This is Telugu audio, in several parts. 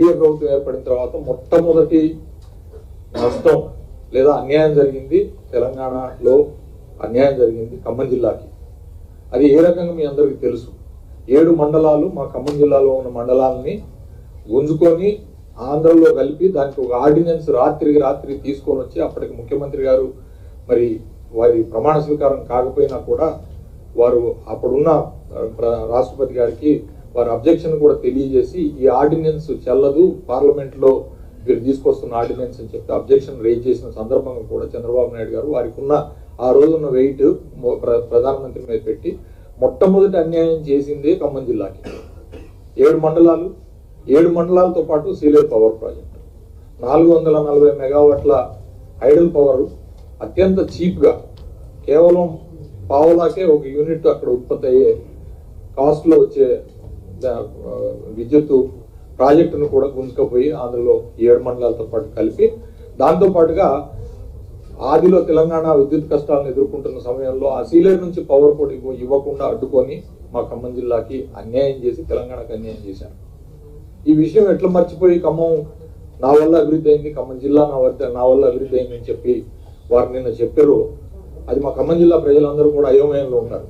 ఏ ప్రభుత్వం ఏర్పడిన తర్వాత మొట్టమొదటి నష్టం లేదా అన్యాయం జరిగింది తెలంగాణలో అన్యాయం జరిగింది ఖమ్మం జిల్లాకి అది ఏ రకంగా మీ అందరికీ తెలుసు ఏడు మండలాలు మా ఖమ్మం జిల్లాలో ఉన్న మండలాలని గుంజుకొని ఆంధ్రలో కలిపి దానికి ఒక ఆర్డినెన్స్ రాత్రికి రాత్రి తీసుకొని వచ్చి అప్పటికి ముఖ్యమంత్రి గారు మరి వారి ప్రమాణ స్వీకారం కాకపోయినా కూడా వారు అప్పుడున్న ఆ, ప్ర- రాష్ట్రపతి గారికి వారి అబ్జెక్షన్ కూడా తెలియజేసి ఈ ఆర్డినెన్స్ చెల్లదు పార్లమెంట్ లో వీరు తీసుకొస్తున్న ఆర్డినెన్స్ అని చెప్పి అబ్జెక్షన్ రేజ్ చేసిన సందర్భంగా కూడా చంద్రబాబు నాయుడు గారు వారికి ఉన్న ఆ రోజున్న వెయిట్ ప్రధానమంత్రి మీద పెట్టి మొట్టమొదటి అన్యాయం చేసిందే ఖమ్మం జిల్లాకి ఏడు మండలాలు ఏడు మండలాలతో పాటు సీలేరు పవర్ ప్రాజెక్ట్ నాలుగు వందల నలభై మెగావాట్ల ఐడల్ పవర్ అత్యంత చీప్గా కేవలం పావులాకే ఒక యూనిట్ అక్కడ ఉత్పత్తి అయ్యే కాస్ట్లో వచ్చే ద- ఆ, విద్యుత్ ప్రాజెక్టును కూడా గుంజుకపోయి అందులో ఈ ఏడు మండలాలతో పాటు కలిపి దాంతో పాటుగా ఆదిలో తెలంగాణ విద్యుత్ కష్టాలను ఎదుర్కొంటున్న సమయంలో ఆ సీలేరు నుంచి పవర్ కూడా ఇవ్వ- ఇవ్వకుండా అడ్డుకొని మా ఖమ్మం జిల్లాకి అన్యాయం చేసి తెలంగాణకు అన్యాయం చేశారు ఈ విషయం ఎట్లా మర్చిపోయి ఖమ్మం నా వల్ల అభివృద్ధి అయింది ఖమ్మం జిల్లా నా వద్ద నా వల్ల అభివృద్ధి అయిందని చెప్పి వారు నిన్న చెప్పారు అది మా ఖమ్మం జిల్లా ప్రజలందరూ కూడా అయోమయంలో ఉన్నారు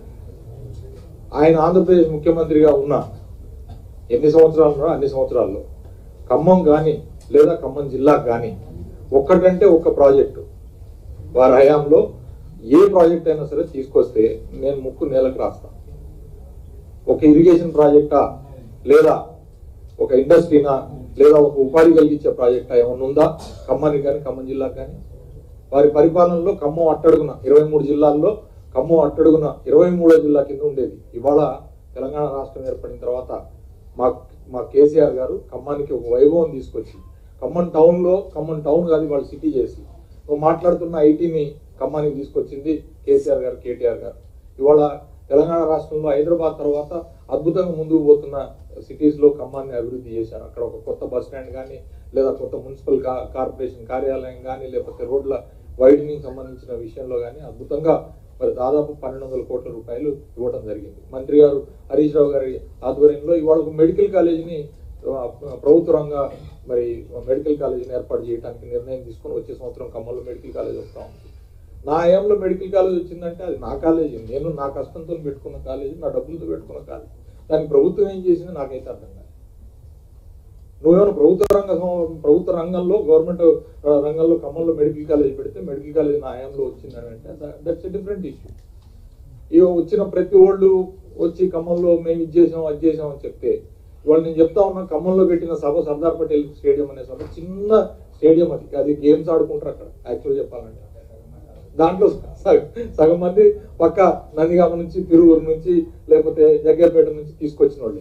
ఆయన ఆంధ్రప్రదేశ్ ముఖ్యమంత్రిగా ఉన్న ఎన్ని సంవత్సరాలు ఉన్నారో అన్ని సంవత్సరాల్లో ఖమ్మం కానీ లేదా ఖమ్మం జిల్లా కానీ ఒక్కటంటే ఒక్క ప్రాజెక్టు వారి హయాంలో ఏ ప్రాజెక్ట్ అయినా సరే తీసుకొస్తే నేను ముక్కు నేలకు రాస్తాను ఒక ఇరిగేషన్ ప్రాజెక్టా లేదా ఒక ఇండస్ట్రీనా లేదా ఒక ఉపాధి కలిగించే ప్రాజెక్టా ఏమన్నా ఉందా ఖమ్మానికి కానీ ఖమ్మం జిల్లాకు కానీ వారి పరిపాలనలో ఖమ్మం అట్టడుగున ఇరవై మూడు జిల్లాల్లో ఖమ్మం అట్టడుగున ఇరవై మూడో జిల్లా కింద ఉండేది ఇవాళ తెలంగాణ రాష్ట్రం ఏర్పడిన తర్వాత మా మా కేసీఆర్ గారు ఖమ్మానికి ఒక వైభవం తీసుకొచ్చి ఖమ్మం టౌన్లో ఖమ్మం టౌన్ కాదు వాళ్ళు సిటీ చేసి నువ్వు మాట్లాడుతున్న ఐటీని ఖమ్మానికి తీసుకొచ్చింది కేసీఆర్ గారు కేటీఆర్ గారు ఇవాళ తెలంగాణ రాష్ట్రంలో హైదరాబాద్ తర్వాత అద్భుతంగా ముందుకు పోతున్న సిటీస్ లో ఖమ్మాన్ని అభివృద్ధి చేశారు అక్కడ ఒక కొత్త బస్ స్టాండ్ కానీ లేదా కొత్త మున్సిపల్ కా- కార్పొరేషన్ కార్యాలయం కానీ లేకపోతే రోడ్ల వైడనింగ్ సంబంధించిన విషయంలో కానీ అద్భుతంగా మరి దాదాపు పన్నెండు వందల కోట్ల రూపాయలు ఇవ్వడం జరిగింది మంత్రి గారు హరీష్ రావు గారి ఆధ్వర్యంలో ఇవాళ ఒక మెడికల్ కాలేజీని ఆ, ప్రభుత్వ రంగ మరి మెడికల్ కాలేజీని ఏర్పాటు చేయడానికి నిర్ణయం తీసుకొని వచ్చే సంవత్సరం ఖమ్మంలో మెడికల్ కాలేజ్ వస్తా ఉంది నా హయాంలో మెడికల్ కాలేజ్ వచ్చిందంటే అది నా కాలేజీ నేను నా కష్టంతో పెట్టుకున్న కాలేజీ నా డబ్బులతో పెట్టుకున్న కాలేజీ దానికి ప్రభుత్వం ఏం చేసింది నాకైతే అర్థం కాదు నువ్వేమైనా ప్రభుత్వ రంగ సం- ప్రభుత్వ రంగంలో గవర్నమెంట్ ఆ, రంగంలో ఖమ్మంలో మెడికల్ కాలేజ్ పెడితే మెడికల్ కాలేజ్ నా హయాంలో వచ్చిందని అంటే దట్స్ ఎ డిఫరెంట్ ఇష్యూ ఇక వచ్చిన ప్రతి ఓళ్ళు వచ్చి ఖమ్మంలో మేము ఇది చేసాం అది చేసాం అని చెప్తే ఇవాళ నేను చెప్తా ఉన్నా ఖమ్మంలో పెట్టిన సభ సర్దార్ పటేల్ స్టేడియం అనే సభ చిన్న స్టేడియం అది అది గేమ్స్ ఆడుకుంటారు అక్కడ యాక్చువల్ చెప్పాలంటే దాంట్లో సగ- సగం మంది పక్క నందిగామ నుంచి తిరువురు నుంచి లేకపోతే జగ్గేపేట నుంచి తీసుకొచ్చిన వాళ్ళే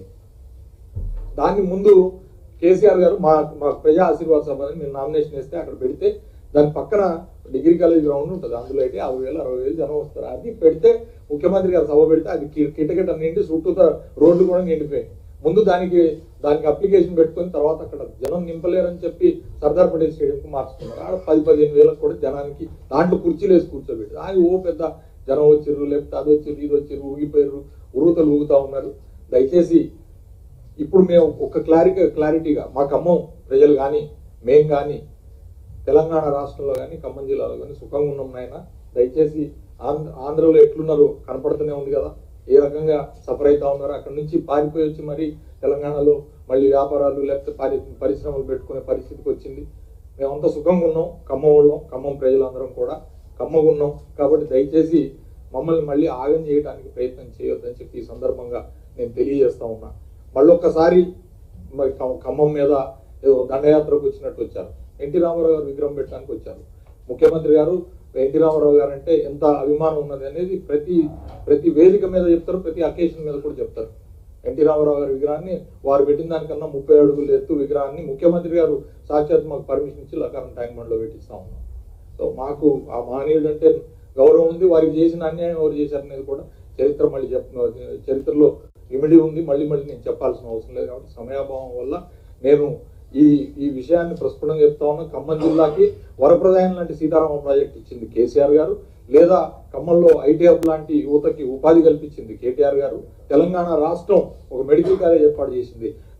దాన్ని ముందు కేసీఆర్ గారు మా మా ప్రజా ఆశీర్వాద సభ అని మీరు నామినేషన్ వేస్తే అక్కడ పెడితే దాని పక్కన డిగ్రీ కాలేజ్ గ్రౌండ్ ఉంటుంది అందులో అయితే యాభై వేలు అరవై వేలు జనం వస్తారు అది పెడితే ముఖ్యమంత్రి గారు సభ పెడితే అది కి- కిటకిట నిండి చుట్టూతా రోడ్లు కూడా నిండిపోయాయి ముందు దానికి దానికి అప్లికేషన్ పెట్టుకొని తర్వాత అక్కడ జనం నింపలేరని చెప్పి సర్దార్ పటేల్ స్టేడియంకి మార్చుకున్నారు ఆడ పది పదిహేను వేలకు కూడా జనానికి దాంట్లో కుర్చీలు వేసి కూర్చోబెట్టి అది ఓ పెద్ద జనం వచ్చిర్రు లేకపోతే అది వచ్చిర్రు ఇది వచ్చిర్రు ఊగిపోయారు ఉరుతలు ఊగుతా ఉన్నారు దయచేసి ఇప్పుడు మేము ఒక క్లారిటీ క్లారిటీగా మా ఖమ్మం ప్రజలు కానీ మేం కానీ తెలంగాణ రాష్ట్రంలో కానీ ఖమ్మం జిల్లాలో కానీ సుఖంగా ఉన్నాం నాయన దయచేసి ఆంధ్ర ఆంధ్రలో ఎట్లున్నారో కనపడుతూనే ఉంది కదా ఏ రకంగా సఫర్ అవుతా ఉన్నారో అక్కడ నుంచి పారిపోయి వచ్చి మరి తెలంగాణలో మళ్ళీ వ్యాపారాలు లేకపోతే పరి పరిశ్రమలు పెట్టుకునే పరిస్థితికి వచ్చింది మేమంతా సుఖంగా ఉన్నాం ఖమ్మం వాళ్ళం ఖమ్మం ప్రజలందరం కూడా ఖమ్మగా ఉన్నాం కాబట్టి దయచేసి మమ్మల్ని మళ్ళీ ఆగం చేయడానికి ప్రయత్నం చేయొద్దని చెప్పి ఈ సందర్భంగా నేను తెలియజేస్తా ఉన్నా మళ్ళొక్కసారి మరి ఖ- ఖమ్మం మీద ఏదో దండయాత్రకు వచ్చినట్టు వచ్చారు ఎన్టీ రామారావు గారు విగ్రహం పెట్టడానికి వచ్చారు ముఖ్యమంత్రి గారు ఎన్టీ రామారావు గారు అంటే ఎంత అభిమానం ఉన్నది అనేది ప్రతి ప్రతి వేదిక మీద చెప్తారు ప్రతి అకేషన్ మీద కూడా చెప్తారు ఎన్టీ రామారావు గారి విగ్రహాన్ని వారు పెట్టిన దానికన్నా ముప్పై అడుగులు ఎత్తు విగ్రహాన్ని ముఖ్యమంత్రి గారు సాక్షాత్ మాకు పర్మిషన్ ఇచ్చి లకారం ట్యాంక్ బండ్లో పెట్టిస్తా ఉన్నాం సో మాకు ఆ మహనీయుడు అంటే గౌరవం ఉంది వారికి చేసిన అన్యాయం ఎవరు చేశారనేది కూడా చరిత్ర మళ్ళీ చెప్ చరిత్రలో ఇమిడి ఉంది మళ్ళీ మళ్ళీ నేను చెప్పాల్సిన అవసరం లేదు కాబట్టి సమయాభావం వల్ల నేను ఈ ఈ విషయాన్ని ప్రస్ఫుటంగా చెప్తా ఉన్నా ఖమ్మం జిల్లాకి వరప్రదాయం లాంటి సీతారామ ప్రాజెక్ట్ ఇచ్చింది కేసీఆర్ గారు లేదా ఖమ్మంలో ఐటీ హబ్ లాంటి యువతకి ఉపాధి కల్పించింది కేటీఆర్ గారు తెలంగాణ రాష్ట్రం ఒక మెడికల్ కాలేజ్ ఏర్పాటు చేసింది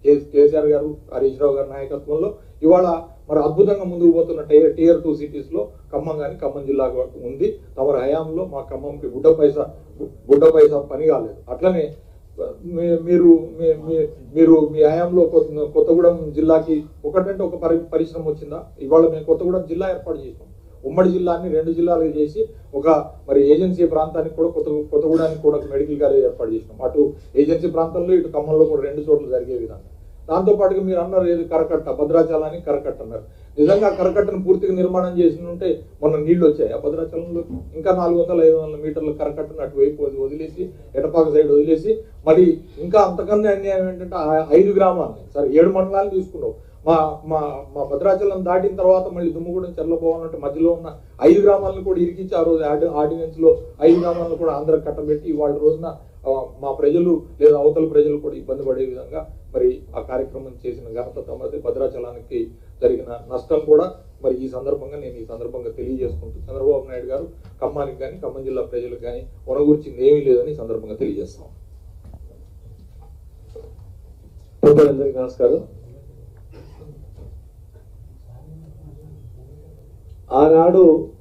కే- కేసీఆర్ గారు హరీష్ రావు గారి నాయకత్వంలో ఇవాళ మరి అద్భుతంగా ముందుకు పోతున్న టియర్ టియర్ టూ సిటీస్ లో ఖమ్మం కానీ ఖమ్మం జిల్లా ఉంది తమరి హయాంలో మా ఖమ్మంకి గుడ్డ పైసా గుడ్డ పైసా పని కాలేదు అట్లనే మీ- మీరు మీ- మీ- మీరు మీ హయాంలో కొత్త- కొత్తగూడెం జిల్లాకి ఒకటంటే ఒక పరి పరిశ్రమ వచ్చిందా ఇవాళ మేము కొత్తగూడెం జిల్లా ఏర్పాటు చేసాం ఉమ్మడి జిల్లాని రెండు జిల్లాలుగా చేసి ఒక మరి ఏజెన్సీ ప్రాంతానికి కూడా కొత్త కొత్తగూడానికి కూడా ఒక మెడికల్ కాలేజ్ ఏర్పాటు చేసినాం అటు ఏజెన్సీ ప్రాంతంలో ఇటు ఖమ్మంలో కూడా రెండు చోట్ల జరిగే విధంగా దాంతో పాటుగా మీరు అన్నారు ఏది కరకట్ట భద్రాచలాన్ని కరకట్ట అన్నారు నిజంగా ఆ కరకట్టను పూర్తిగా నిర్మాణం చేసి ఉంటే మొన్న నీళ్లు వచ్చాయి ఆ భద్రాచలంలో ఇంకా నాలుగు వందల ఐదు వందల మీటర్ల కరకట్టను అటువైపు వది- వదిలేసి ఎటపాక సైడ్ వదిలేసి మరి ఇంకా అంతకన్నా అన్యాయం ఏంటంటే ఆ ఐదు గ్రామాలని సరే ఏడు మండలాలు తీసుకున్నావు మా మా మా భద్రాచలం దాటిన తర్వాత మళ్ళీ దుమ్ముగూడెం చెర్లపోవాలంటే మధ్యలో ఉన్న ఐదు గ్రామాలను కూడా ఇరికించి ఆ రోజు ఆర్డి ఆర్డినెన్స్ లో ఐదు గ్రామాలను కూడా ఆంధ్ర కట్టబెట్టి వాళ్ళ రోజున ఆ, మా ప్రజలు లేదా అవతల ప్రజలు కూడా ఇబ్బంది పడే విధంగా మరి ఆ కార్యక్రమం చేసిన ఘనత తమది భద్రాచలానికి జరిగిన నష్టం కూడా మరి ఈ సందర్భంగా నేను ఈ సందర్భంగా తెలియజేసుకుంటూ చంద్రబాబు నాయుడు గారు ఖమ్మానికి కానీ ఖమ్మం జిల్లా ప్రజలకు కానీ కొనగూర్చింది ఏమీ లేదని ఈ సందర్భంగా తెలియజేస్తాం పెద్దలందరికీ నమస్కారం ఆనాడు